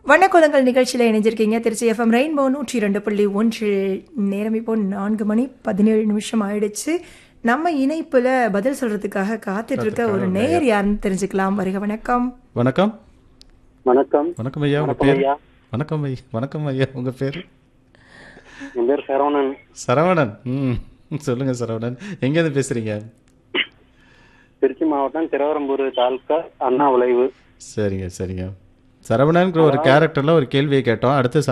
வண்ணக்குலங்கள் நிகழ்ச்சியில் இணைஞ்சிருக்கீங்க Trichy FM rainbow நூற்றி ரெண்டு புள்ளி ஒன்றில் நேரம் இப்போ நான்கு மணி பதினேழு நிமிஷம் ஆயிடுச்சு நம்ம இணைப்புல பதில் சொல்றதுக்காக காத்துட்டு இருக்க ஒரு நேயர் யாருன்னு தெரிஞ்சுக்கலாம் வருக வணக்கம் வணக்கம் வணக்கம் வணக்கம் ஐயா உங்க வணக்கம் பேர் ஐயா வணக்கம் ஐயா வணக்கம் ஐயா உங்க பேர் என் பேர் சரவணன் சரவணன் ம் சொல்லுங்க சரவணன் எங்கேருந்து பேசுறீங்க திருச்சி மாவட்டம் திருவரம்பூர் தாலுக்கா அண்ணா விளைவு சரிங்க சரிங்க சரவணன்கிற ஒரு கேரக்டர்ல ஒரு கேள்வியை கேட்டோம் அடுத்து